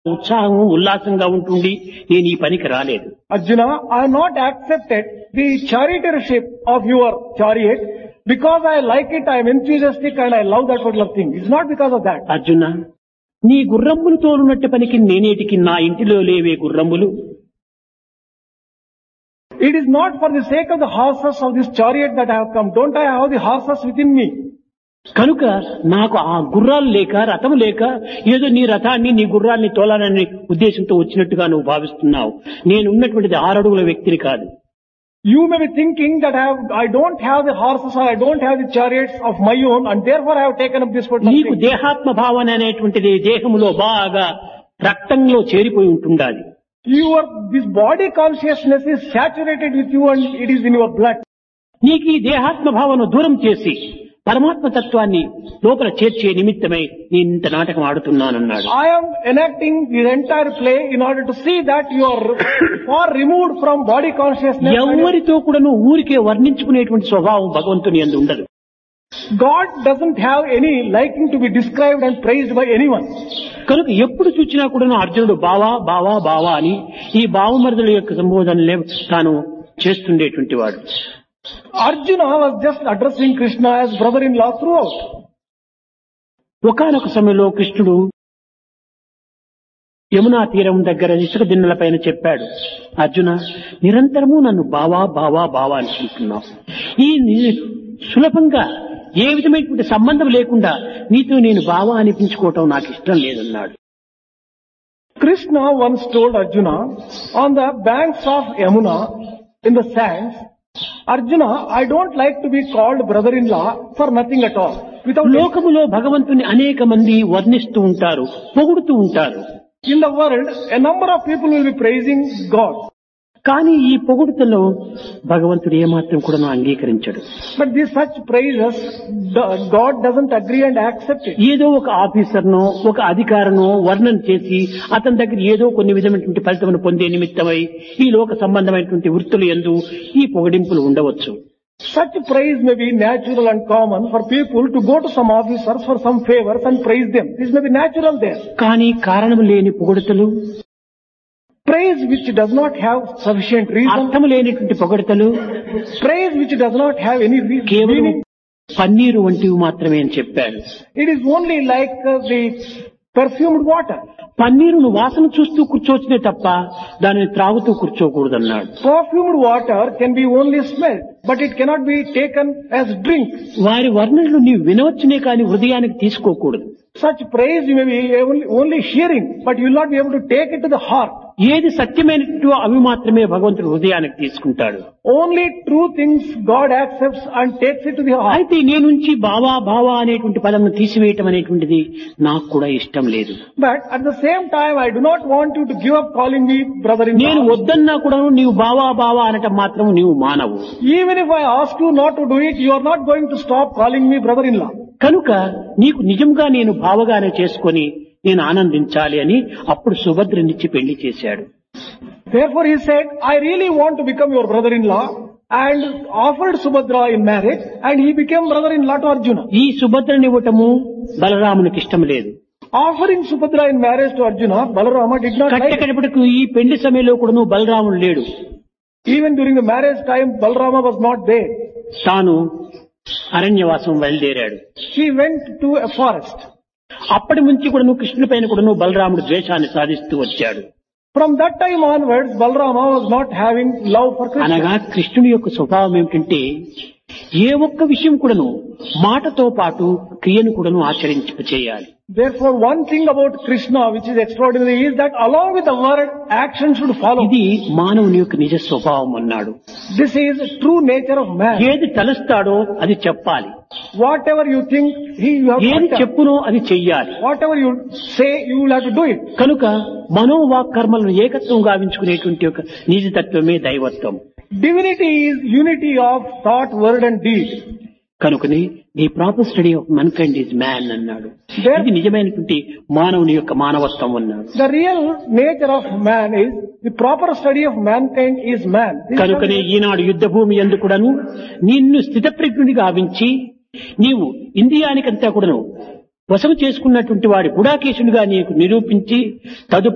ఉత్సాహం ఉల్లాసంగా ఉంటుండి నేను ఈ పనికి రాలేదు Arjuna, I have not accepted the charioteership of your chariot because I like it, I am enthusiastic and I love that particular thing. It's not because of that. Arjuna నీ గుర్రములు తోలునట్టు పనికి నేనేటికి నా ఇంటిలో లేవే గుర్రములు It is not for the sake of the horses of this chariot that I have come. Don't I have the horses within me? కనుక నాకు ఆ గుర్రాలు లేక రథం లేక ఏదో నీ రథాన్ని నీ గుర్రాన్ని తోలాలనే ఉద్దేశంతో వచ్చినట్టుగా నువ్వు భావిస్తున్నావు నేను ఉన్నటువంటిది ఆరడుగుల వ్యక్తిని కాదు You may be thinking that I, have, I don't have the horses or I don't have the chariots of my own and therefore I have taken up this particular నీకు thing. దేహాత్మ భావన అనేటువంటిది దేహములో బాగా రక్తంలో చేరిపోయి ఉంటుండాలి Your, this body consciousness is saturated with you and it is in your blood. నీకు ఈ దేహాత్మ భావన దూరం చేసి పరమాత్మ తత్వాన్ని లోపల చేర్చే నిమిత్తమై నేను ఇంత నాటకం ఆడుతున్నానన్నాడు I am enacting this entire play in order to see that you are far removed from body consciousness. and ఎవరితో కూడాను ఊరికే వర్ణించుకునేటువంటి స్వభావం భగవంతుని ఎందు ఉండదు God doesn't have any liking to be described and praised by anyone. కనుక ఎప్పుడు చూచినా కూడాను అర్జునుడు బావా బావా బావా అని ఈ బావమరుదుల యొక్క సంబోధనలే తాను చేస్తుండేటువంటి వాడు Arjuna was just addressing Krishna as brother-in-law throughout. ఒకనొక సమయంలో కృష్ణుడు యమునా తీరం దగ్గర ఇసుక దిన్నెల పైన చెప్పాడు అర్జున నిరంతరము నన్ను బావా బావా బావా అనుకుంటున్నావు ఈ ని- సులభంగా ఏ విధమైనటువంటి సంబంధం లేకుండా నీతో నేను బావా అనిపించుకోవటం నాకు ఇష్టం లేదన్నాడు Krishna once told Arjuna on the banks of Yamuna in the sands, Arjuna, I don't like to be called brother-in-law for nothing at all. Without లోకములో భగవంతుని అనేక మంది వర్ణిస్తూ ఉంటారు పొగుడుతూ ఉంటారు in the world, a number of people will be praising God. కానీ ఈ పొగుడుతలో భగవంతుడు ఏమాత్రం కూడా అంగీకరించడు But these such praises, the- God doesn't agree and accept it. ఏదో ఒక ఆఫీసర్నో ఒక అధికారనో వర్ణన చేసి అతని దగ్గర ఏదో కొన్ని విధమైనటువంటి ఫలితమును పొందే నిమిత్తమై ఈ లోక సంబంధమైనటువంటి వృత్తులు ఎందు ఈ పొగడింపులు ఉండవచ్చు Such praise may be natural and common for people to go to some officers for some favors and praise them. This may be natural there. కానీ కారణము లేని పొగడతలు Praise which does not have sufficient reason, అర్థము లేనిటువంటి పొగడతలు praise which does not have any re- కేవలం meaning, paneer వంటివి మాత్రమే అని చెప్పాడు it is only like uh, the perfumed water. పన్నీరును వాసన చూస్తూ కూర్చోవచ్చునే తప్ప దానిని త్రాగుతూ కూర్చోకూడదన్నాడు Perfumed water can be only smelled, but it cannot be taken as drink. వారి వర్ణనలు నీవు వినవచ్చునే కానీ హృదయానికి తీసుకోకూడదు Such praise you may be only, only hearing, but you will not be able to take it to the heart. ఏది సత్యమైనట్టు అవి మాత్రమే భగవంతుడు హృదయానికి తీసుకుంటాడు Only true things God accepts and takes it to the heart. అయితే నేను నుంచి బావా బావా అనేటువంటి పదమును తీసివేయటం అనేటువంటిది నాకు కూడా ఇష్టం లేదు But at the same time, I do not want you to give up calling me నేను brother-in-law. వద్దన్నా కూడా నీవు బావా బావా అనటం మాత్రం నీవు మానవు Even if I ask you not to do it, you are not going to stop calling me brother-in-law. కనుక నీకు నిజంగా నేను బావగానే చేసుకొని నేను ఆనందించాలి అని అప్పుడు సుభద్రనిచ్చి పెళ్లి చేశాడు Therefore he said, I really want to become your brother-in-law and offered Subhadra in marriage and he became brother-in-law to Arjuna. ఈ సుభద్రనివ్వటము బలరామునికి ఇష్టం లేదు Offering Subhadra in marriage to Arjuna, Balarama did not like it. కట్టకడపటికి ఈ పెళ్లి సమయంలో కూడా బలరాముడు లేడు Even during the marriage time, Balarama was not there. తాను అరణ్యవాసం బయలుదేరాడు He went to a forest. అప్పటి నుంచి కూడాను కృష్ణుడి పైన కూడాను బలరాముడు ద్వేషాన్ని సాధిస్తూ వచ్చాడు From that time onwards, Balarama was not having love for Krishna. అనగా కృష్ణుడి యొక్క స్వభావం ఏమిటంటే ఏ ఒక్క విషయం కూడాను మాటతో పాటు క్రియను కూడాను ఆచరించ చేయాలి Therefore, one thing about Krishna which is extraordinary is that along with the word, action should follow. ఇది మానవుని యొక్క నిజ స్వభావం అన్నాడు This is true nature of man. ఏది తలస్తాడో అది చెప్పాలి Whatever you think, he you have to ఏది utter. చెప్పునో అది చెయ్యాలి Whatever you say, you will have to do it. కనుక మనోవాక్ కర్మలను ఏకత్వం గావించుకునేటువంటి ఒక నిజతత్వమే దైవత్వం Divinity is unity of thought, word and deed. కనుకని the proper study of mankind is man అన్నాడు There- ఇది నిజమైనటువంటి మానవుని యొక్క మానవత్వం అన్నాడు The real nature of man is, the proper study of mankind is man. This is కనుకనే ఈనాడు యుద్ధ భూమి ఎందు కూడాను నిన్ను స్థితప్రజ్ఞుడిగా గావించి నీవు ఇంద్రియానికంతా కూడాను వశము చేసుకున్నటువంటి వాడి గుడాకేశునిగా నీకు నిరూపించి తదుపరి